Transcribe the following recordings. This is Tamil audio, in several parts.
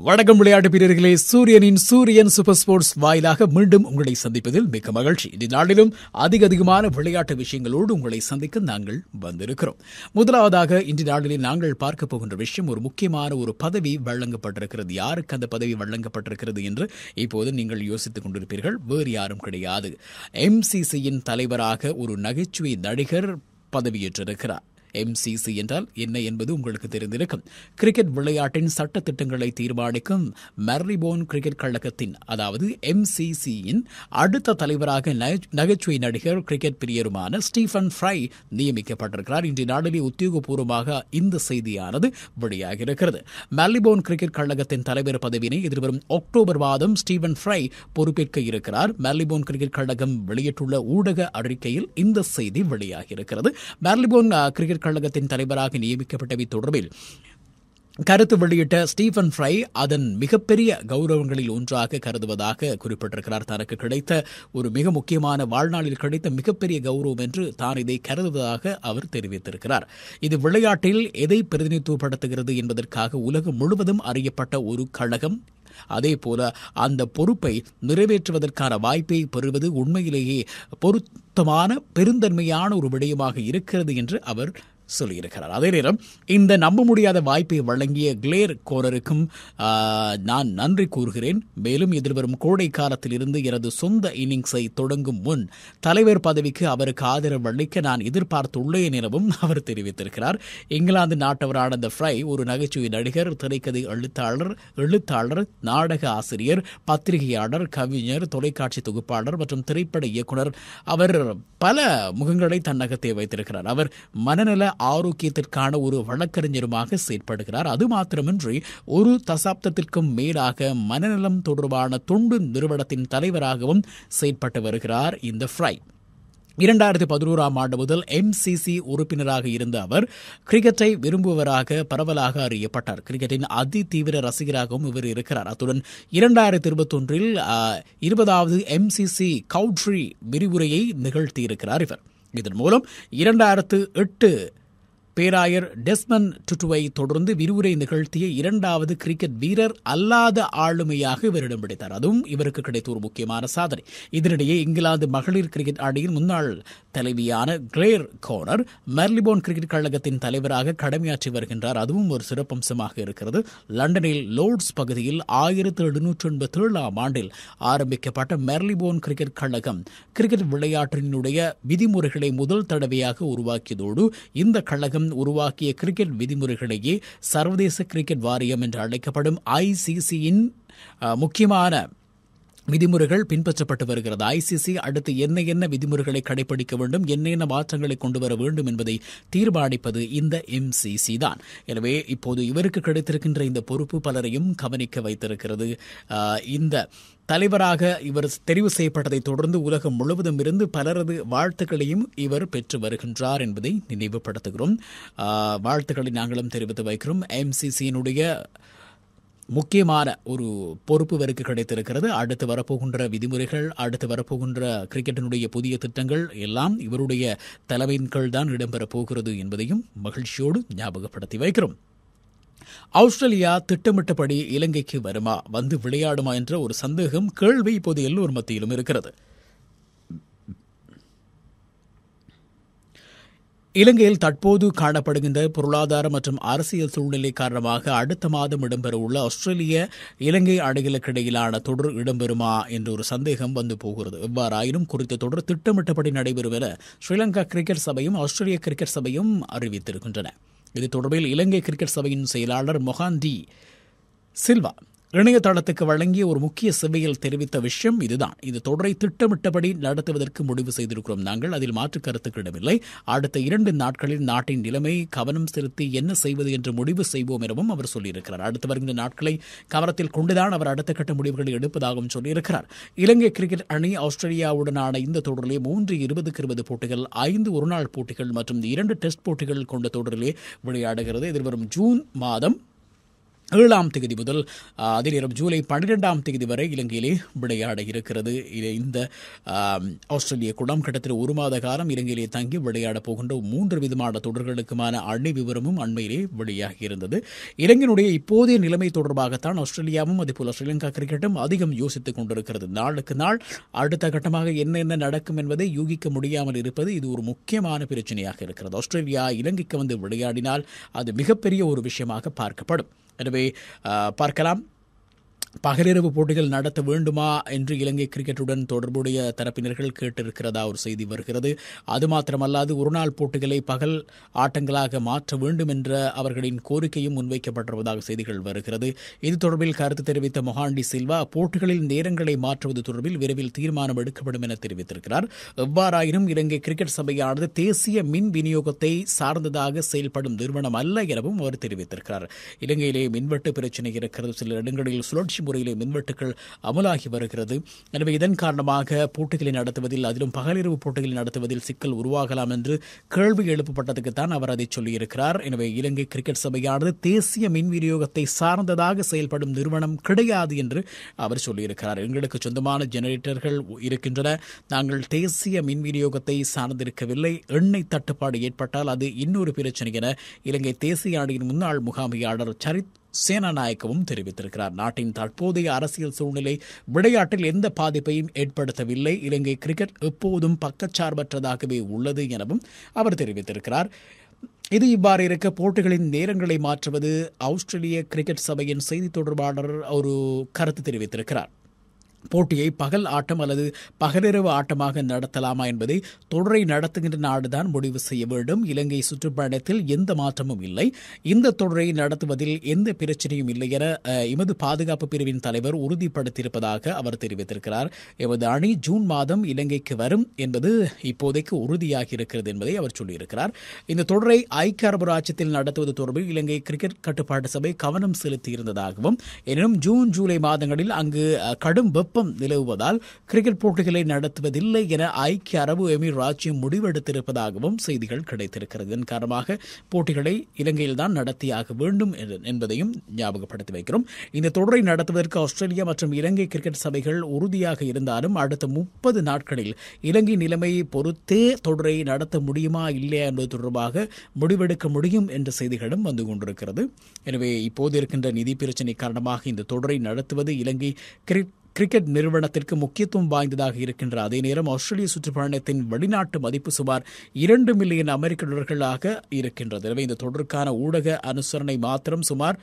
வணக்கம் விளையாட்டு வீரர்களே சூரியனின் சூரியன் சூப்பர் ஸ்போர்ட்ஸ் வாயிலாக மீண்டும் உங்களை சந்திப்பதில் மிக்க மகிழ்ச்சி இந்த நாளிலும் அதிக அதிகமான விளையாட்டு விஷயங்களோடு உங்களை சந்திக்க நாங்கள் வந்திருக்கிறோம் முதலாவதாக இன்று நாளிலே நாங்கள் பார்க்க போகின்ற விஷயம் ஒரு முக்கியமான ஒரு பதவி வழங்கப்பட்டிருக்கிறது யாருக்கு அந்த பதவி வழங்கப்பட்டிருக்கிறது என்று இப்போது நீங்கள் யோசித்துக் கொண்டிருப்பீர்கள் வேறு யாரும் கிடையாது எம்சிசியின் தலைவராக ஒரு நகைச்சுவை நடிகர் பதவியேற்றிருக்கிறார் எம்சிசி என்றால் என்ன என்பது உங்களுக்கு தெரிந்திருக்கும் கிரிக்கெட் விளையாட்டின் சட்ட திட்டங்களை தீர்மானிக்கும் மெர்ரிபோன் கிரிக்கெட் கழகத்தின் அதாவது எம்சிசியின் அடுத்த தலைவராக நகை- நகைச்சுவை நடிகர் கிரிக்கெட் பிரியருமான ஸ்டீஃபன் ஃப்ரை நியமிக்கப்பட்டிருக்கிறார் இன்று நாளிலே உத்தியோகபூர்வமாக இந்த செய்தியானது வெளியாகியிருக்கிறது மெர்லிபோன் கிரிக்கெட் கழகத்தின் தலைவர் பதவியினை எதிர்வரும் அக்டோபர் மாதம் ஸ்டீவன் ஃப்ரை பொறுப்பேற்க இருக்கிறார் மெர்லிபோன் கிரிக்கெட் கழகம் வெளியிட்டுள்ள ஊடக அறிக்கையில் இந்த செய்தி வெளியாகியிருக்கிறது மெர்லிபோன் அஹ், கிரிக்கெட் கழகத்தின் தலைவராக நியமிக்கப்பட்டவை தொடர்பில் கருத்து வெளியிட்ட ஸ்டீஃபன் ஃப்ரை அதன் மிகப்பெரிய கௌரவங்களில் ஒன்றாக கருதுவதாக குறிப்பிட்டிருக்கிறார் தனக்கு கிடைத்த ஒரு மிக முக்கியமான வாழ்நாளில் கிடைத்த மிகப்பெரிய கௌரவம் என்று தான் இதை கருதுவதாக அவர் தெரிவித்திருக்கிறார் இது விளையாட்டில் எதை பிரதிநிதித்துவப்படுத்துகிறது என்பதற்காக உலகம் முழுவதும் அறியப்பட்ட ஒரு கழகம் அதே போல அந்த பொறுப்பை நிறைவேற்றுவதற்கான வாய்ப்பை பெறுவது உண்மையிலேயே பொருத்தமான பெருந்தன்மையான ஒரு விடயமாக இருக்கிறது என்று அவர் சொல்லியிருக்கிறார் அதே நேரம் இந்த நம்ப முடியாத வாய்ப்பை வழங்கிய கிளேர் கோரருக்கும் ஆ, நான் நன்றி கூறுகிறேன் மேலும் எதிர்வரும் கோடை காலத்தில் இருந்து எனது சொந்த இன்னிங்ஸை தொடங்கும் முன் தலைவர் பதவிக்கு அவருக்கு ஆதரவு அளிக்க நான் எதிர்பார்த்துள்ளேன் எனவும் அவர் தெரிவித்திருக்கிறார் இங்கிலாந்து நாட்டவரான இந்த ஃப்ரை ஒரு நகைச்சுவை நடிகர் திரைக்கதை எழுத்தாளர் எழுத்தாளர் நாடக ஆசிரியர் பத்திரிகையாளர் கவிஞர் தொலைக்காட்சி தொகுப்பாளர் மற்றும் திரைப்பட இயக்குனர் அவர் பல முகங்களை தன்னகத்தே வைத்திருக்கிறார் அவர் மனநல ஆரோக்கியத்திற்கான ஒரு வழக்கறிஞருமாக செயற்படுகிறார் அது மாத்திரமின்றி ஒரு தசாப்தத்திற்கும் மேலாக மனநலம் தொடர்பான தொண்டு நிறுவனத்தின் தலைவராகவும் செயற்பட்டு வருகிறார் இந்த ஃப்ரை இரண்டாயிரத்தி பதினோராம் ஆண்டு முதல் எம்சிசி உறுப்பினராக இருந்த அவர் கிரிக்கெட்டை விரும்புவராக பரவலாக அறியப்பட்டார் கிரிக்கெட்டின் அதி தீவிர ரசிகராகவும் இவர் இருக்கிறார் அத்துடன் இரண்டாயிரத்தி இருபத்தொன்றில் இருபதாவது எம்சிசி கவுட்ரி விரிவுரையை நிகழ்த்தியிருக்கிறார் இவர் இதன் மூலம் இரண்டாயிரத்து எட்டு பேராயர் டெஸ்மன் டுட்டுவை தொடர்ந்து விரிவுரை நிகழ்த்திய இரண்டாவது கிரிக்கெட் வீரர் அல்லாத ஆளுமையாக இவரிடம் பிடித்தார் அதுவும் இவருக்கு கிடைத்த ஒரு முக்கியமான சாதனை இதனிடையே இங்கிலாந்து மகளிர் கிரிக்கெட் அணியின் முன்னாள் தலைவியான கிளேர் கோனர் மெர்லிபோன் கிரிக்கெட் கழகத்தின் தலைவராக கடமையாற்றி வருகின்றார் அதுவும் ஒரு சிறப்பம்சமாக இருக்கிறது லண்டனில் லோர்ட்ஸ் பகுதியில் ஆயிரத்தி எழுநூற்று எண்பத்தி ஏழாம் ஆண்டில் ஆரம்பிக்கப்பட்ட மெர்லிபோன் கிரிக்கெட் கழகம் கிரிக்கெட் விளையாட்டினுடைய விதிமுறைகளை முதல் தடவையாக உருவாக்கியதோடு இந்த கழகம் உருவாக்கிய கிரிக்கெட் விதிமுறைகளையே சர்வதேச கிரிக்கெட் வாரியம் என்று அழைக்கப்படும் ஐசிசியின் முக்கியமான விதிமுறைகள் பின்பற்றப்பட்டு வருகிறது ஐசிசி அடுத்து என்ன என்ன விதிமுறைகளை கடைபிடிக்க வேண்டும் என்ன என்ன மாற்றங்களை கொண்டு வர வேண்டும் என்பதை தீர்மானிப்பது இந்த எம்சிசி தான் எனவே இப்போது இவருக்கு கிடைத்திருக்கின்ற இந்த பொறுப்பு பலரையும் கவனிக்க வைத்திருக்கிறது ஆஹ், இந்த தலைவராக இவர் தெரிவு செய்யப்பட்டதை தொடர்ந்து உலகம் முழுவதும் இருந்து பலரது வாழ்த்துக்களையும் இவர் பெற்று வருகின்றார் என்பதை நினைவுபடுத்துகிறோம் ஆஹ், வாழ்த்துக்களை நாங்களும் தெரிவித்து வைக்கிறோம் எம்சிசியினுடைய முக்கியமான ஒரு பொறுப்பு இவருக்கு கிடைத்திருக்கிறது அடுத்து வரப்போகின்ற விதிமுறைகள் அடுத்து வரப்போகின்ற கிரிக்கெட்டினுடைய புதிய திட்டங்கள் எல்லாம் இவருடைய தலைமையின் கீழ் தான் இடம்பெறப் போகிறது என்பதையும் மகிழ்ச்சியோடு ஞாபகப்படுத்தி வைக்கிறோம் ஆஸ்திரேலியா திட்டமிட்டபடி இலங்கைக்கு வருமா வந்து விளையாடுமா என்ற ஒரு சந்தேகம் கேள்வி இப்போது எல்லோர் மத்தியிலும் இருக்கிறது இலங்கையில் தற்போது காணப்படுகின்ற பொருளாதார மற்றும் அரசியல் சூழ்நிலை காரணமாக அடுத்த மாதம் இடம்பெறவுள்ள ஆஸ்திரேலிய இலங்கை அணிகளுக்கு இடையிலான தொடர் இடம்பெறுமா என்ற ஒரு சந்தேகம் வந்து போகிறது எவ்வாறாயினும் குறித்த தொடர் திட்டமிட்டபடி நடைபெறும் என ஸ்ரீலங்கா கிரிக்கெட் சபையும் ஆஸ்திரேலிய கிரிக்கெட் சபையும் அறிவித்திருக்கின்றன இது தொடர்பில் இலங்கை கிரிக்கெட் சபையின் செயலாளர் மொஹான் டி சில்வா இணையதளத்துக்கு வழங்கிய ஒரு முக்கிய செவ்வையில் தெரிவித்த விஷயம் இதுதான் இது தொடரை திட்டமிட்டபடி நடத்துவதற்கு முடிவு செய்திருக்கிறோம் நாங்கள் அதில் மாற்று கருத்துக்கு இடமில்லை அடுத்த இரண்டு நாட்களில் நாட்டின் நிலைமை கவனம் செலுத்தி என்ன செய்வது என்று முடிவு செய்வோம் எனவும் அவர் சொல்லியிருக்கிறார் அடுத்து வருகின்ற நாட்களை கவனத்தில் கொண்டுதான் அவர் அடுத்த கட்ட முடிவுகளை எடுப்பதாகவும் சொல்லியிருக்கிறார் இலங்கை கிரிக்கெட் அணி ஆஸ்திரேலியாவுடனான இந்த தொடரிலே மூன்று இருபதுக்கு இருபது போட்டிகள் ஐந்து ஒருநாள் போட்டிகள் மற்றும் இரண்டு டெஸ்ட் போட்டிகள் கொண்ட தொடரிலே விளையாடுகிறது எதிர்வரும் ஜூன் மாதம் ஏழாம் தேதி முதல் ஆஹ், அதே நேரம் ஜூலை பன்னிரெண்டாம் தேதி வரை இலங்கையிலே விளையாட இருக்கிறது இது இந்த ஆம், ஆஸ்திரேலிய குடம் கிட்டத்தட்ட ஒரு மாத காலம் இலங்கையிலே தங்கி விளையாட போகின்ற மூன்று விதமான தொடர்களுக்குமான அணி விவரமும் அண்மையிலே வெளியாகி இருந்தது இலங்கையினுடைய இப்போதைய நிலைமை தொடர்பாகத்தான் ஆஸ்திரேலியாவும் அதேபோல் ஸ்ரீலங்கா கிரிக்கெட்டும் அதிகம் யோசித்துக் கொண்டிருக்கிறது நாளுக்கு நாள் அடுத்த கட்டமாக என்னென்ன நடக்கும் என்பதை யூகிக்க முடியாமல் இருப்பது இது ஒரு முக்கியமான பிரச்சனையாக இருக்கிறது ஆஸ்திரேலியா இலங்கைக்கு வந்து விளையாடினால் அது மிகப்பெரிய ஒரு விஷயமாக பார்க்கப்படும் எனவே ஆஹ், பார்க்கலாம் பகலிரவு போட்டிகள் நடத்த வேண்டுமா என்று இலங்கை கிரிக்கெட்டுடன் தொடர்புடைய தரப்பினர்கள் கேட்டிருக்கிறதா ஒரு செய்தி வருகிறது அது மாத்திரமல்லாது ஒருநாள் போட்டிகளை பகல் ஆட்டங்களாக மாற்ற வேண்டும் என்ற அவர்களின் கோரிக்கையும் முன்வைக்கப்பட்டிருப்பதாக செய்திகள் வருகிறது இது தொடர்பில் கருத்து தெரிவித்த மொஹாண்டி சில்வா போட்டிகளில் நேரங்களை மாற்றுவது தொடர்பில் விரைவில் தீர்மானம் எடுக்கப்படும் என தெரிவித்திருக்கிறார் எவ்வாறாயினும் இலங்கை கிரிக்கெட் சபையானது தேசிய மின் விநியோகத்தை சார்ந்ததாக செயல்படும் நிறுவனம் அல்ல எனவும் அவர் தெரிவித்திருக்கிறார் இலங்கையிலே மின்வெட்டு பிரச்சினை இருக்கிறது சில இடங்களில் சுழற்சி முறையிலே மின்வெட்டுகள் அமலாகி வருகிறது எனவே இதன் காரணமாக போட்டிகளை நடத்துவதில் அதிலும் பகலிரவு போட்டிகளை நடத்துவதில் சிக்கல் உருவாகலாம் என்று கேள்வி எழுப்பப்பட்டதுக்குத்தான் அவர் அதை சொல்லியிருக்கிறார் எனவே இலங்கை கிரிக்கெட் சபையானது தேசிய மின் விநியோகத்தை சார்ந்ததாக செயல்படும் நிறுவனம் கிடையாது என்று அவர் சொல்லியிருக்கிறார் எங்களுக்கு சொந்தமான ஜெனரேட்டர்கள் இருக்கின்றன நாங்கள் தேசிய மின் விநியோகத்தை சார்ந்திருக்கவில்லை எண்ணெய் தட்டுப்பாடு ஏற்பட்டால் அது இன்னொரு பிரச்சனை என இலங்கை தேசிய அணியின் முன்னாள் முகாமையாளர் சரித் சேனாநாயக்கவும் தெரிவித்திருக்கிறார் நாட்டின் தற்போதைய அரசியல் சூழ்நிலை விளையாட்டில் எந்த பாதிப்பையும் ஏற்படுத்தவில்லை இலங்கை கிரிக்கெட் எப்போதும் பக்கச்சார்பற்றதாகவே உள்ளது எனவும் அவர் தெரிவித்திருக்கிறார் இது இவ்வாறு இருக்க போட்டிகளின் நேரங்களை மாற்றுவது ஆஸ்திரேலிய கிரிக்கெட் சபையின் செய்தி தொடர்பாளர் ஒரு கருத்து தெரிவித்திருக்கிறார் போட்டியை பகல் ஆட்டம் அல்லது பகலிரவு ஆட்டமாக நடத்தலாமா என்பதை தொடரை நடத்துகின்ற நாடுதான் முடிவு செய்ய வேண்டும் இலங்கை சுற்றுப்பயணத்தில் எந்த மாற்றமும் இல்லை இந்த தொடரை நடத்துவதில் எந்த பிரச்சனையும் இல்லை என அஹ், எமது பாதுகாப்பு பிரிவின் தலைவர் உறுதிப்படுத்தியிருப்பதாக அவர் தெரிவித்திருக்கிறார் எமது அணி ஜூன் மாதம் இலங்கைக்கு வரும் என்பது இப்போதைக்கு உறுதியாகி இருக்கிறது என்பதை அவர் சொல்லியிருக்கிறார் இந்த தொடரை ஐக்கிய அரபு ராஜ்யத்தில் நடத்துவது தொடர்பில் இலங்கை கிரிக்கெட் கட்டுப்பாட்டு சபை கவனம் செலுத்தியிருந்ததாகவும் எனினும் ஜூன் ஜூலை மாதங்களில் அங்கு அஹ், கடும் வெப்பம் நிலவுவதால் கிரிக்கெட் போட்டிகளை நடத்துவதில்லை என ஐக்கிய அரபு எமிர் ராஜ்யம் முடிவெடுத்திருப்பதாகவும் செய்திகள் கிடைத்திருக்கிறது இதன் காரணமாக போட்டிகளை இலங்கையில் தான் நடத்தியாக வேண்டும் என- என்பதையும் ஞாபகப்படுத்தி வைக்கிறோம் இந்த தொடரை நடத்துவதற்கு ஆஸ்திரேலியா மற்றும் இலங்கை கிரிக்கெட் சபைகள் உறுதியாக இருந்தாலும் அடுத்த முப்பது நாட்களில் இலங்கை நிலைமையை பொறுத்தே தொடரை நடத்த முடியுமா இல்லையா என்பது தொடர்பாக முடிவெடுக்க முடியும் என்ற செய்திகளும் வந்து கொண்டிருக்கிறது எனவே இப்போது இருக்கின்ற நிதி பிரச்சினை காரணமாக இந்த தொடரை நடத்துவது இலங்கை கிரிக்கெட் கிரிக்கெட் நிறுவனத்திற்கு முக்கியத்துவம் வாய்ந்ததாக இருக்கின்ற அதே நேரம் ஆஸ்திரேலிய சுற்றுப்பயணத்தின் வெளிநாட்டு மதிப்பு சுமார் இரண்டு மில்லியன் அமெரிக்க டாலர்களாக இருக்கின்றது எனவே இந்த தொடருக்கான ஊடக அனுசரணை மாத்திரம் சுமார்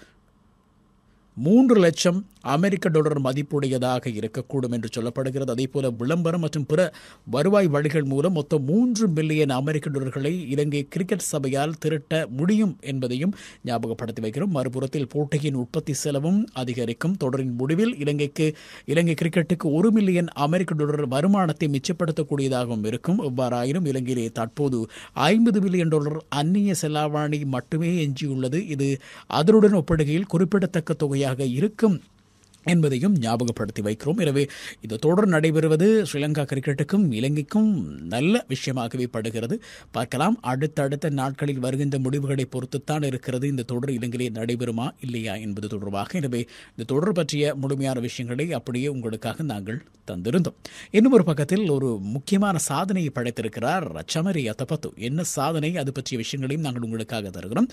மூன்று லட்சம் அமெரிக்க டாலர் மதிப்புடையதாக இருக்கக்கூடும் என்று சொல்லப்படுகிறது அதேபோல விளம்பரம் மற்றும் பிற வருவாய் வழிகள் மூலம் மொத்தம் மூன்று மில்லியன் அமெரிக்க டாலர்களை இலங்கை கிரிக்கெட் சபையால் திரட்ட முடியும் என்பதையும் ஞாபகப்படுத்தி வைக்கிறோம் மறுபுறத்தில் போட்டியின் உற்பத்தி செலவும் அதிகரிக்கும் தொடரின் முடிவில் இலங்கைக்கு இலங்கை கிரிக்கெட்டுக்கு ஒரு மில்லியன் அமெரிக்க டாலர் வருமானத்தை மிச்சப்படுத்தக்கூடியதாகவும் இருக்கும் எவ்வாறாயினும் இலங்கையிலே தற்போது ஐம்பது பில்லியன் டாலர் அந்நிய செலாவணி மட்டுமே எஞ்சியுள்ளது இது அதனுடன் ஒப்பிடுகையில் குறிப்பிடத்தக்க தொகையாக இருக்கும் என்பதையும் ஞாபகப்படுத்தி வைக்கிறோம் எனவே இந்த தொடர் நடைபெறுவது ஸ்ரீலங்கா கிரிக்கெட்டுக்கும் இலங்கைக்கும் நல்ல விஷயமாகவே படுகிறது பார்க்கலாம் அடுத்தடுத்த நாட்களில் வருகின்ற முடிவுகளை பொறுத்துத்தான் இருக்கிறது இந்த தொடர் இலங்கையிலே நடைபெறுமா இல்லையா என்பது தொடர்பாக எனவே இந்த தொடர் பற்றிய முழுமையான விஷயங்களை அப்படியே உங்களுக்காக நாங்கள் தந்திருந்தோம் இன்னும் ஒரு பக்கத்தில் ஒரு முக்கியமான சாதனையை படைத்திருக்கிறார் சமரி அத்தபத்து என்ன சாதனை அது பற்றிய விஷயங்களையும் நாங்கள் உங்களுக்காக தருகிறோம்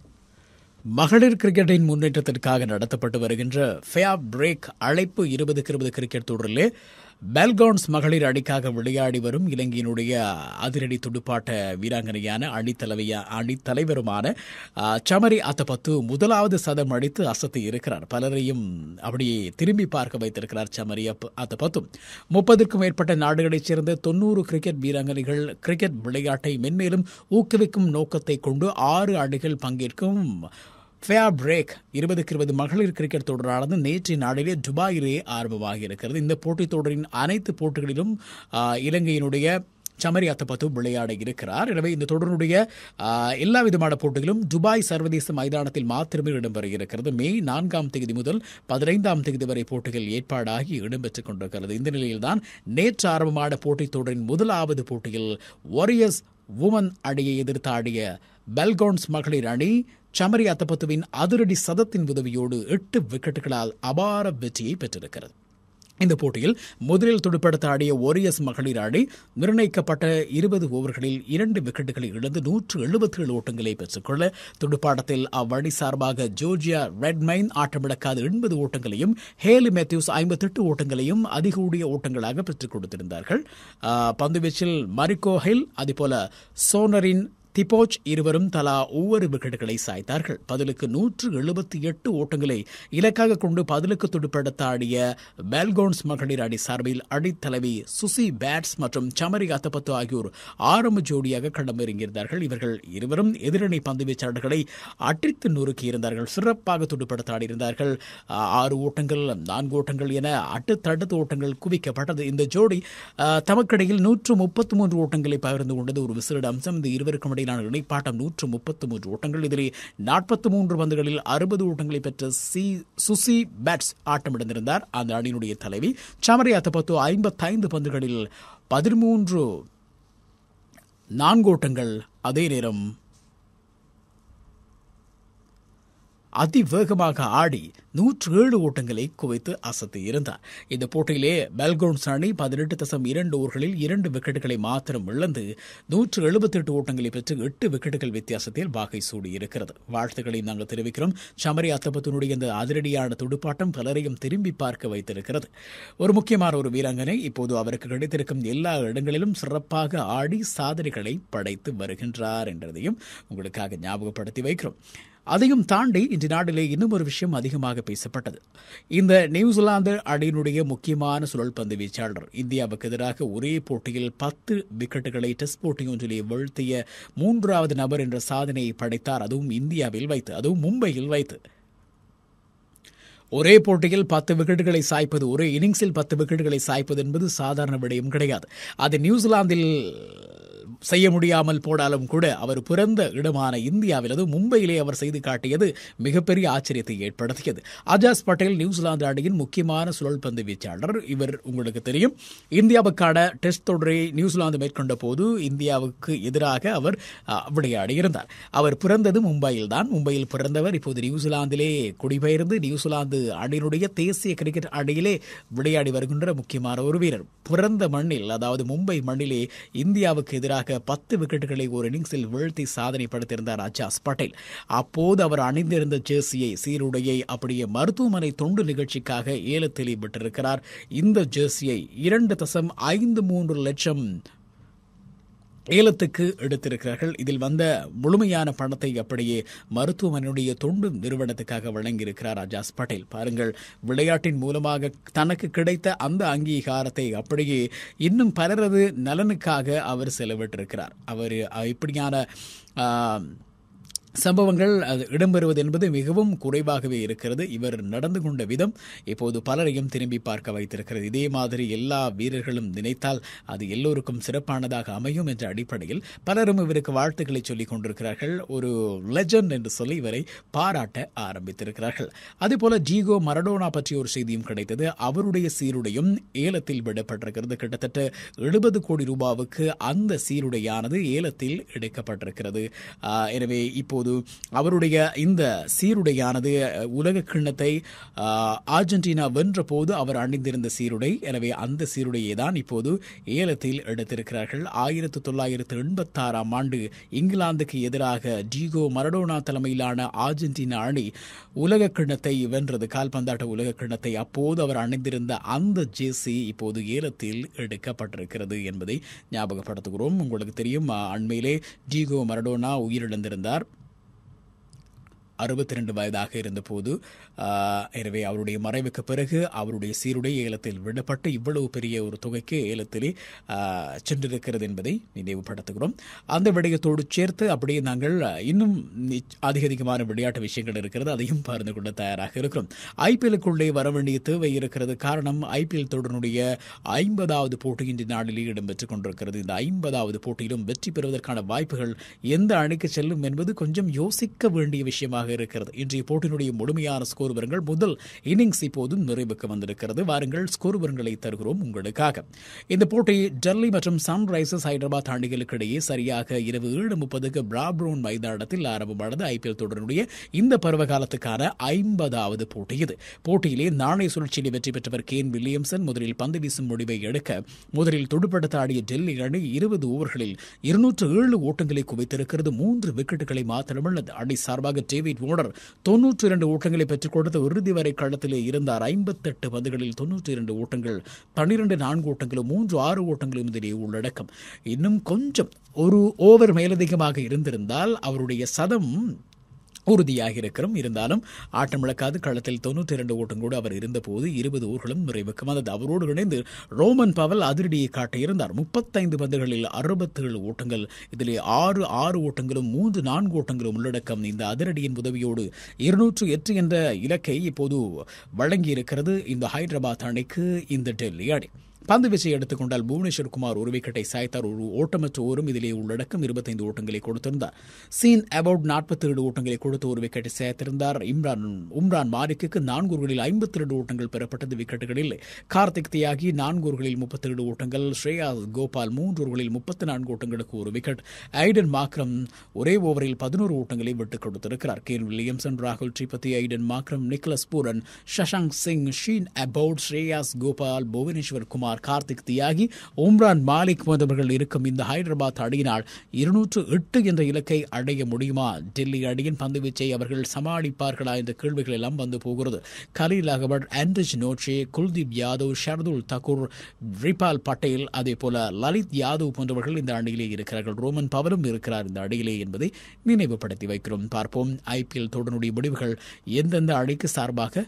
மகளிர் கிரிக்கெட்டின் முன்னேற்றத்திற்காக நடத்தப்பட்டு வருகின்ற ஃபேர் பிரேக் அழைப்பு இருபதுக்கு இருபது கிரிக்கெட் தொடரிலே பெல்கவுன்ஸ் மகளிர் அணிக்காக விளையாடி வரும் இலங்கையினுடைய அதிரடி துடுப்பாட்ட வீராங்கனையான அணித்தலைவியா அணித்தலைவருமான ஆ, சமரி அத்தபத்து முதலாவது சதம் அடித்து அசத்தி இருக்கிறார் பலரையும் அப்படியே திரும்பி பார்க்க வைத்திருக்கிறார் சமரி அப்ப- அத்தபத்து முப்பதுக்கும் மேற்பட்ட நாடுகளைச் சேர்ந்த தொண்ணூறு கிரிக்கெட் வீராங்கனைகள் கிரிக்கெட் விளையாட்டை மென்மேலும் ஊக்குவிக்கும் நோக்கத்தை கொண்டு ஆறு அணிகள் பங்கேற்கும் ஃபேர் பிரேக் இருபதுக்கு இருபது மகளிர் கிரிக்கெட் தொடரானது நேற்றைய நாளிலே துபாயிலே ஆரம்பமாகி இருக்கிறது இந்த போட்டித் தொடரின் அனைத்து போட்டிகளிலும் ஆ, இலங்கையினுடைய சமரி அத்தபத்து விளையாட இருக்கிறார் எனவே இந்த தொடருடைய ஆ, எல்லா விதமான போட்டிகளும் துபாய் சர்வதேச மைதானத்தில் மாத்திரமே இடம்பெற இருக்கிறது மே நான்காம் தேதி முதல் பதினைந்தாம் தேதி வரை போட்டிகள் ஏற்பாடாகி இடம்பெற்றுக் கொண்டிருக்கிறது இந்த நிலையில்தான் நேற்று ஆரம்பமான போட்டித் தொடரின் முதலாவது போட்டியில் வாரியர்ஸ் உமன் அணியை எதிர்த்து ஆடிய பெல்கோன்ஸ் மகளிர் அணி சமரி அத்தபத்துவின் அதிரடி சதத்தின் உதவியோடு எட்டு விக்கெட்டுகளால் அபார வெற்றியை பெற்றிருக்கிறது இந்த போட்டியில் முதலில் துடுப்படுத்த ஆடிய ஓரியஸ் மகளிர் அணி நிர்ணயிக்கப்பட்ட இருபது ஓவர்களில் இரண்டு விக்கெட்டுகளை இழந்து நூற்று எழுபத்தி ஏழு ஓட்டங்களை பெற்றுக்கொள்ள துடுப்பாட்டத்தில் அவ்வணி சார்பாக ஜோர்ஜியா ரெட்மைன் ஆட்டமிழக்காத எண்பது ஓட்டங்களையும் ஹேலி மேத்யூஸ் ஐம்பத்தெட்டு ஓட்டங்களையும் அதிகூடிய ஓட்டங்களாக பெற்றுக் கொடுத்திருந்தார்கள் பந்துவீச்சில் மரிக்கோ ஹில் அதேபோல சோனரின் திபோச் இருவரும் தலா ஒவ்வொரு விக்கெட்டுகளை சாய்த்தார்கள் பதிலுக்கு நூற்று எழுபத்தி எட்டு ஓட்டங்களை இலக்காக கொண்டு பதிலுக்கு துடுப்படுத்த ஆடிய பெல்கோன்ஸ் மகளிர் அணி சார்பில் அணித்தலைவி சுசி பேட்ஸ் மற்றும் சமரி அத்தபத்து ஆகியோர் ஆரம்ப ஜோடியாக களமிறங்கியிருந்தார்கள் இவர்கள் இருவரும் எதிரணி பந்து வீச்சாளர்களை அற்றித்து நொறுக்கியிருந்தார்கள் சிறப்பாக துடுப்படுத்த ஆடியிருந்தார்கள் ஆறு ஓட்டங்கள் நான்கு ஓட்டங்கள் என அட்டு தடுத்து ஓட்டங்கள் குவிக்கப்பட்டது இந்த ஜோடி தமக்கிடையில் நூற்று முப்பத்தி மூன்று ஓட்டங்களை பகிர்ந்து கொண்டது ஒரு விசிறிட அம்சம் இந்த இருவருக்கும் இடையிலான இணைப்பாட்டம் நூற்று முப்பத்து மூன்று ஓட்டங்கள் இதிலே நாற்பத்தி மூன்று பந்துகளில் அறுபது ஓட்டங்களை பெற்ற சி சுசி பேட்ஸ் ஆட்டமிழந்திருந்தார் அந்த அணியினுடைய தலைவி சமரி அத்தபத்து ஐம்பத்தைந்து பந்துகளில் பதிமூன்று நான்கு ஓட்டங்கள் அதே நேரம் அதிவேகமாக ஆடி நூற்று ஏழு ஓட்டங்களை குவைத்து அசத்தி இருந்தார் இந்த போட்டியிலே பெல்கோன்ஸ் அணி பதினெட்டு தசம் இரண்டு ஓவர்களில் இரண்டு விக்கெட்டுகளை மாத்திரம் இழந்து நூற்று எழுபத்தி எட்டு ஓட்டங்களை பெற்று எட்டு விக்கெட்டுகள் வித்தியாசத்தில் வாகை சூடியிருக்கிறது வாழ்த்துக்களை நாங்கள் தெரிவிக்கிறோம் சமரி அத்தபத்தினுடைய இந்த அதிரடியான துடுப்பாட்டம் பலரையும் திரும்பி பார்க்க வைத்திருக்கிறது ஒரு முக்கியமான ஒரு வீராங்கனை இப்போது அவருக்கு கிடைத்திருக்கும் எல்லா இடங்களிலும் சிறப்பாக ஆடி சாதனைகளை படைத்து வருகின்றார் என்றதையும் உங்களுக்காக ஞாபகப்படுத்தி வைக்கிறோம் அதையும் தாண்டி இன்று நாட்டிலே இன்னும் ஒரு விஷயம் அதிகமாக பேசப்பட்டது இந்த நியூசிலாந்து அணியினுடைய முக்கியமான சுழல் பந்து வீச்சாளர் இந்தியாவுக்கு எதிராக ஒரே போட்டியில் பத்து விக்கெட்டுகளை டெஸ்ட் போட்டி ஒன்றிலே வீழ்த்திய மூன்றாவது நபர் என்ற சாதனையை படைத்தார் அதுவும் இந்தியாவில் வைத்து அதுவும் மும்பையில் வைத்து ஒரே போட்டியில் பத்து விக்கெட்டுகளை சாய்ப்பது ஒரே இன்னிங்ஸில் பத்து விக்கெட்டுகளை சாய்ப்பது என்பது சாதாரண விடயம் கிடையாது அது நியூசிலாந்தில் செய்ய முடியாமல் போனாலும் கூட அவர் பிறந்த இடமான இந்தியாவில் அது மும்பையிலே அவர் செய்து காட்டியது மிகப்பெரிய ஆச்சரியத்தை ஏற்படுத்தியது அஜாஸ் பட்டேல் நியூசிலாந்து அணியின் முக்கியமான சுழல் பந்து வீச்சாளர் இவர் உங்களுக்கு தெரியும் இந்தியாவுக்கான டெஸ்ட் தொடரை நியூசிலாந்து மேற்கொண்ட போது இந்தியாவுக்கு எதிராக அவர் விளையாடியிருந்தார் அவர் பிறந்தது மும்பையில் தான் மும்பையில் பிறந்தவர் இப்போது நியூசிலாந்திலே குடிபெயர்ந்து நியூசிலாந்து அணியினுடைய தேசிய கிரிக்கெட் அணியிலே விளையாடி வருகின்ற முக்கியமான ஒரு வீரர் பிறந்த மண்ணில் அதாவது மும்பை மண்ணிலே இந்தியாவுக்கு எதிராக பத்து விக்கெட்டுகளை ஒரு இன்னிங்ஸில் வீழ்த்தி சாதனை படுத்தியிருந்தார் அஜாஸ் பட்டேல் அப்போது அவர் அணிந்திருந்த ஜெர்சியை சீருடையை அப்படியே மருத்துவமனை தொண்டு நிகழ்ச்சிக்காக ஏலத்தில் விட்டிருக்கிறார் இந்த ஜெர்சியை இரண்டு தசம் ஐந்து மூன்று லட்சம் ஏலத்துக்கு எடுத்திருக்கிறார்கள் இதில் வந்த முழுமையான பணத்தை அப்படியே மருத்துவமனையுடைய தொண்டு நிறுவனத்துக்காக வழங்கியிருக்கிறார் அஜாஸ் பட்டேல் பாருங்கள் விளையாட்டின் மூலமாக தனக்கு கிடைத்த அந்த அங்கீகாரத்தை அப்படியே இன்னும் பலரது நலனுக்காக அவர் செலவிட்டிருக்கிறார் அவர் இப்படியான சம்பவங்கள் அது இடம்பெறுவது என்பது மிகவும் குறைவாகவே இருக்கிறது இவர் நடந்து கொண்ட விதம் இப்போது பலரையும் திரும்பி பார்க்க வைத்திருக்கிறது இதே மாதிரி எல்லா வீரர்களும் நினைத்தால் அது எல்லோருக்கும் சிறப்பானதாக அமையும் என்ற அடிப்படையில் பலரும் இவருக்கு வாழ்த்துக்களை சொல்லிக் கொண்டிருக்கிறார்கள் ஒரு லெஜண்ட் என்று சொல்லி இவரை பாராட்ட ஆரம்பித்திருக்கிறார்கள் அதேபோல ஜீகோ மரடோனா பற்றிய ஒரு செய்தியும் கிடைத்தது அவருடைய சீருடையும் ஏலத்தில் விடப்பட்டிருக்கிறது கிட்டத்தட்ட எழுபது கோடி ரூபாவுக்கு அந்த சீருடையானது ஏலத்தில் எடுக்கப்பட்டிருக்கிறது எனவே இப்போ இப்போது அவருடைய இந்த சீருடையானது உலக கிண்ணத்தை அர்ஜென்டினா வென்ற போது அவர் அணிந்திருந்த சீருடை எனவே அந்த சீருடையை தான் இப்போது ஏலத்தில் எடுத்திருக்கிறார்கள் ஆயிரத்தி தொள்ளாயிரத்து எண்பத்தாறாம் ஆண்டு இங்கிலாந்துக்கு எதிராக டிகோ மரடோனா தலைமையிலான அர்ஜென்டினா அணி உலக கிண்ணத்தை வென்றது கால்பந்தாட்ட உலக கிண்ணத்தை அப்போது அவர் அணிந்திருந்த அந்த ஜேசி இப்போது ஏலத்தில் எடுக்கப்பட்டிருக்கிறது என்பதை ஞாபகப்படுத்துகிறோம் உங்களுக்கு தெரியும் அண்மையிலே டிகோ மரடோனா உயிரிழந்திருந்தார் அறுபத்தி ரெண்டு வயதாக இருந்தபோது எனவே அவருடைய மறைவுக்கு பிறகு அவருடைய சீருடை ஏலத்தில் விடப்பட்டு இவ்வளவு பெரிய ஒரு தொகைக்கு ஏலத்திலே சென்றிருக்கிறது என்பதை நினைவுபடுத்துகிறோம் அந்த விடயத்தோடு சேர்த்து அப்படியே நாங்கள் இன்னும் அதிக அதிகமான விளையாட்டு விஷயங்கள் இருக்கிறது அதையும் பகிர்ந்து கொள்ள தயாராக இருக்கிறோம் ஐபிஎலுக்குள்ளே வர வேண்டிய தேவை இருக்கிறது காரணம் ஐபிஎல் தொடருடைய ஐம்பதாவது போட்டி இன்று நாளிலே இடம்பெற்றுக் கொண்டிருக்கிறது இந்த ஐம்பதாவது போட்டியிலும் வெற்றி பெறுவதற்கான வாய்ப்புகள் எந்த அணிக்கு செல்லும் என்பது கொஞ்சம் யோசிக்க வேண்டிய விஷயமாக இருக்கிறது இன்றைய போட்டியினுடைய முழுமையான ஸ்கோர் விவரங்கள் முதல் இன்னிங்ஸ் இப்போதும் நிறைவுக்கு வந்திருக்கிறது வாருங்கள் ஸ்கோர் விவரங்களை தருகிறோம் உங்களுக்காக இந்த போட்டி டெல்லி மற்றும் சன்ரைசர்ஸ் ஹைதராபாத் அணிகளுக்கு இடையே சரியாக இரவு ஏழு முப்பதுக்கு பிராப்ரோன் மைதானத்தில் ஆரம்பமானது ஐபிஎல் தொடரினுடைய இந்த பருவகாலத்துக்கான ஐம்பதாவது போட்டி இது போட்டியிலே நாணய சுழற்சியில் வெற்றி பெற்றவர் கேன் வில்லியம்சன் முதலில் பந்து வீசும் முடிவை எடுக்க முதலில் துடுப்படுத்த ஆடிய டெல்லி அணி இருபது ஓவர்களில் இருநூற்று ஏழு ஓட்டங்களை குவித்திருக்கிறது மூன்று விக்கெட்டுகளை மாத்திரமல்லது அணி சார்பாக டேவிட் வார்னர் தொன்னூற்றி இரண்டு ஓட்டங்களை பெற்றுக் கொடுத்த இறுதி வரை களத்திலே இருந்தார் ஐம்பத்தெட்டு பந்துகளில் தொன்னூற்றி இரண்டு ஓட்டங்கள் பன்னிரண்டு நான்கு ஓட்டங்களும் மூன்று ஆறு ஓட்டங்களும் இதிலே உள்ளடக்கம் இன்னும் கொஞ்சம் ஒரு ஓவர் மேலதிகமாக இருந்திருந்தால் அவருடைய சதம் உறுதியாக இருக்கிறோம் இருந்தாலும் ஆட்டமிழக்காது களத்தில் தொண்ணூற்றி இரண்டு ஓட்டங்களோடு அவர் இருந்தபோது இருபது ஓவர்களும் நிறைவுக்கு வந்தது அவரோடு இணைந்து ரோமன் பவல் அதிரடியை காட்டியிருந்தார் முப்பத்தைந்து பந்துகளில் அறுபத்தேழு ஓட்டங்கள் இதிலே ஆறு ஆறு ஓட்டங்களும் மூன்று நான்கு ஓட்டங்களும் உள்ளடக்கம் இந்த அதிரடியின் உதவியோடு இருநூற்று எட்டு என்ற இலக்கை இப்போது வழங்கியிருக்கிறது இந்த ஹைதராபாத் அணிக்கு இந்த டெல்லி அணி பந்து வீச்சை எடுத்துக்கொண்டால் புவனேஸ்வர் குமார் ஒரு விக்கெட்டை சாய்த்தார் ஒரு ஓட்டமற்ற ஓரும் இதிலே உள்ளடக்கம் இருபத்தைந்து ஓட்டங்களை கொடுத்திருந்தார் சீன் அபவுட் நாற்பத்தி ஏழு ஓட்டங்களை கொடுத்து ஒரு விக்கெட்டை சேர்த்திருந்தார் இம்ரான் உம்ரான் மாலிக்கு நான்கு ஓவர்களில் ஐம்பத்தி ரெண்டு ஓட்டங்கள் பெறப்பட்டது விக்கெட்டுகள் இல்லை கார்த்திக் தியாகி நான்கு ஓவர்களில் முப்பத்தேழு ஓட்டங்கள் ஸ்ரேயா கோபால் மூன்று ஓவர்களில் முப்பத்தி நான்கு ஓட்டங்களுக்கு ஒரு விக்கெட் ஐடன் மாக்ரம் ஒரே ஓவரில் பதினோரு ஓட்டங்களை விட்டுக் கொடுத்திருக்கிறார் கேன் வில்லியம்சன் ராகுல் ஸ்ரீபதி Aiden Markram Nicholas Pooran Shashank Singh Sean Abbott Shreyas Gopal Bhuvneshwar Kumar Kartik Tyagi Umran Malik போன்றவர்கள் இருக்கும் இந்த ஹைதராபாத் அணியினால் இருநூற்று எட்டு என்ற இலக்கை அடைய முடியுமா டெல்லி அணியின் பந்துவீச்சை அவர்கள் சமாளிப்பார்களா என்ற கேள்விகள் எல்லாம் வந்து போகிறது கலீல் அகமட் ஆண்ட்ரிஜ் நோட்சே குல்தீப் யாதவ் ஷர்துல் தக்கூர் ரிபால் பட்டேல் அதே போல லலித் யாதவ் போன்றவர்கள் இந்த அணியிலே இருக்கிறார்கள் ரோமன் பவரும் இருக்கிறார் இந்த அணியிலே என்பதை நினைவுபடுத்தி வைக்கிறோம் பார்ப்போம் ஐபிஎல் தொடருடைய முடிவுகள் எந்தெந்த அணிக்கு சார்பாக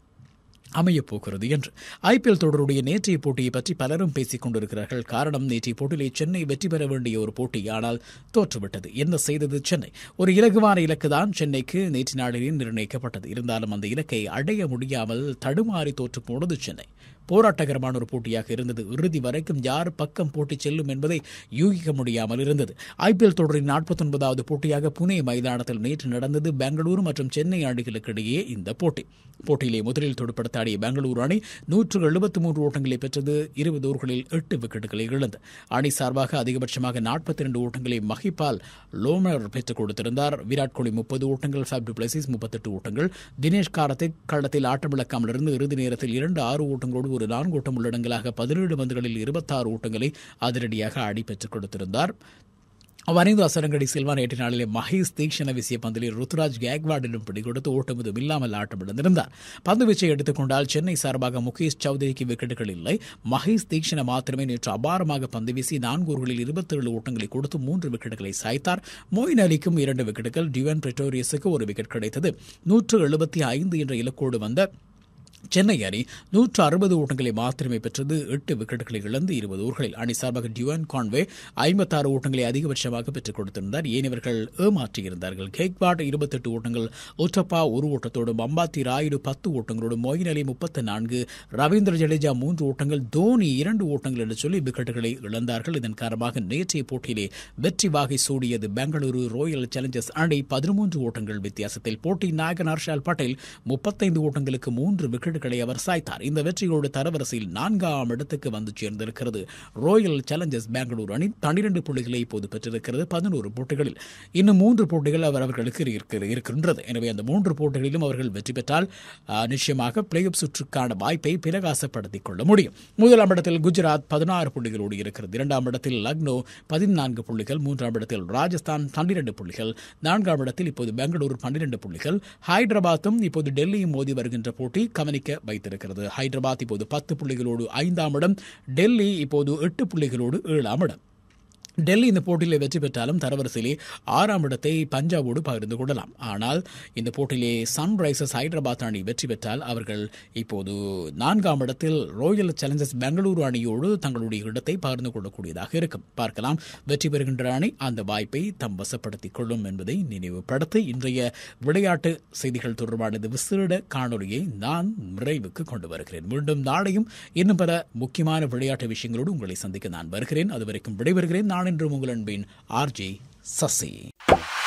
அமையப் போகிறது என்று ஐபிஎல் தொடருடைய நேற்றைய போட்டியை பற்றி பலரும் பேசிக் கொண்டிருக்கிறார்கள் காரணம் நேற்றைய போட்டியிலே சென்னை வெற்றி பெற வேண்டிய ஒரு போட்டி ஆனால் தோற்றுவிட்டது என்ன செய்தது சென்னை ஒரு இலகுவான இலக்கு தான் சென்னைக்கு நேற்று நாளில் நிர்ணயிக்கப்பட்டது இருந்தாலும் அந்த இலக்கை அடைய முடியாமல் தடுமாறி தோற்று போனது சென்னை போராட்டகரமான ஒரு போட்டியாக இருந்தது இறுதி வரைக்கும் யார் பக்கம் போட்டி செல்லும் என்பதை யூகிக்க முடியாமல் இருந்தது ஐபிஎல் தொடரின் நாற்பத்தி ஒன்பதாவது போட்டியாக புனே மைதானத்தில் நேற்று நடந்தது பெங்களூரு மற்றும் சென்னை அணிகளுக்கு இடையே இந்த போட்டி போட்டியிலே முதலில் தொடுப்படுத்த ஆடிய பெங்களூரு அணி நூற்று எழுபத்தி மூன்று ஓட்டங்களை பெற்றது இருபது ஓவர்களில் எட்டு விக்கெட்டுகளை இழந்தது அணி சார்பாக அதிகபட்சமாக நாற்பத்தி இரண்டு ஓட்டங்களை மஹிபால் லோமர் பெற்றுக் கொடுத்திருந்தார் விராட் கோலி முப்பது ஓட்டங்கள் ஃபேப் டுப்ளசிஸ் முப்பத்தெட்டு ஓட்டங்கள் தினேஷ் கார்த்திக் களத்தில் ஆட்டமிழக்காமல் இருந்து இறுதி நேரத்தில் இரண்டு ஆறு ஓட்டங்களோடு ஒரு நான்கு ஓட்டம் உள்ளடங்களாக பதினேழு பந்துகளில் இருபத்தாறு ஓட்டங்களை அதிரடியாக ஆடி பெற்றுக் கொடுத்திருந்தார் வரைந்து அசரங்கடி சில்வா நேற்று நாளிலே மகேஷ் தீக்ஷண வீசிய பந்தில் ருத்துராஜ் கேக்வாடிலும் பிடிகொடுத்து ஓட்டம் எதுவும் இல்லாமல் ஆட்டமிழந்திருந்தார் பந்து வீச்சை எடுத்துக்கொண்டால் சென்னை சார்பாக முகேஷ் சௌத்ரிக்கு விக்கெட்டுகள் இல்லை மகேஷ் தீக்ஷண மாத்திரமே நேற்று அபாரமாக பந்து வீசி நான்கு ஓவர்களில் இருபத்தேழு ஓட்டங்களை கொடுத்து மூன்று விக்கெட்டுகளை சாய்த்தார் மோயின் அலிக்கும் இரண்டு விக்கெட்டுகள் டிவன் பிரிட்டோரியஸுக்கு ஒரு விக்கெட் கிடைத்தது நூற்று எழுபத்தி ஐந்து என்ற இலக்கோடு வந்த சென்னை அணி நூற்று அறுபது ஓட்டங்களை மாத்திரமே பெற்றது எட்டு விக்கெட்டுகளை இழந்து இருபது ஓவர்களில் அணி சார்பாக டியூன் கான்வே ஐம்பத்தாறு ஓட்டங்களை அதிகபட்சமாக பெற்றுக் கொடுத்திருந்தார் ஏனிவர்கள் ஏமாற்றியிருந்தார்கள் கேக்வாட் இருபத்தெட்டு ஓட்டங்கள் ஒற்றப்பா ஒரு ஓட்டத்தோடும் அம்பாத்தி ராயுடு பத்து ஓட்டங்களோடும் மொயின் அலி முப்பத்தி நான்கு ரவீந்திர ஜடேஜா மூன்று ஓட்டங்கள் தோனி இரண்டு ஓட்டங்கள் என்று சொல்லி விக்கெட்டுகளை இழந்தார்கள் இதன் காரணமாக நேற்றைய போட்டியிலே வெற்றி வாகை சூடியது பெங்களூரு ராயல் சேலஞ்சர்ஸ் அணி பதிமூன்று ஓட்டங்கள் வித்தியாசத்தில் போட்டி நாயகன் ஹர்ஷால் பட்டேல் முப்பத்தைந்து ஓட்டங்களுக்கு மூன்று விக்கெட் விக்கெட்டுகளை அவர் சாய்த்தார் இந்த வெற்றியோடு தரவரிசையில் நான்காம் இடத்துக்கு வந்து சேர்ந்திருக்கிறது ராயல் சேலஞ்சர்ஸ் பெங்களூரு அணி பன்னிரண்டு புள்ளிகளை இப்போது பெற்றிருக்கிறது பதினோரு போட்டிகளில் இன்னும் மூன்று போட்டிகள் அவர் அவர்களுக்கு இருக்கின்றது எனவே அந்த மூன்று போட்டிகளிலும் அவர்கள் வெற்றி பெற்றால் நிச்சயமாக பிளே ஆஃப் சுற்றுக்கான வாய்ப்பை பிரகாசப்படுத்திக் கொள்ள முடியும் முதலாம் இடத்தில் குஜராத் பதினாறு புள்ளிகளோடு இருக்கிறது இரண்டாம் இடத்தில் லக்னோ பதினான்கு புள்ளிகள் மூன்றாம் இடத்தில் ராஜஸ்தான் பன்னிரண்டு புள்ளிகள் நான்காம் இடத்தில் இப்போது பெங்களூரு பன்னிரண்டு புள்ளிகள் ஹைதராபாத்தும் இப்போது டெல்லியும் மோதி வருகின்ற போட்டி கவனிக்க வைத்திருக்கிறது ஹைதராபாத் இப்போது பத்து புள்ளிகளோடு ஐந்தாம் இடம் டெல்லி இப்போது எட்டு புள்ளிகளோடு ஏழாம் இடம் டெல்லி இந்த போட்டியில் வெற்றி பெற்றாலும் தரவரிசையிலே ஆறாம் இடத்தை பஞ்சாபோடு பகிர்ந்து கொள்ளலாம் ஆனால் இந்த போட்டியிலே சன்ரைசர்ஸ் ஹைதராபாத் அணி வெற்றி பெற்றால் அவர்கள் இப்போது நான்காம் இடத்தில் ராயல் சேலஞ்சர்ஸ் பெங்களூரு அணியோடு தங்களுடைய இடத்தை பகிர்ந்து கொள்ளக்கூடியதாக இருக்கும் பார்க்கலாம் வெற்றி பெறுகின்ற அணி அந்த வாய்ப்பை தம் வசப்படுத்திக் கொள்ளும் என்பதை நினைவுபடுத்தி இன்றைய விளையாட்டு செய்திகள் தொடர்பான இந்த விசேட காணொலியை நான் நிறைவுக்கு கொண்டு வருகிறேன் மீண்டும் நாளையும் இன்னும் பல முக்கியமான விளையாட்டு விஷயங்களோடு உங்களை சந்திக்க நான் வருகிறேன் அதுவரைக்கும் விடைபெறுகிறேன் நான் என்று உங்கள் அன்பின் ஆர்ஜே சசி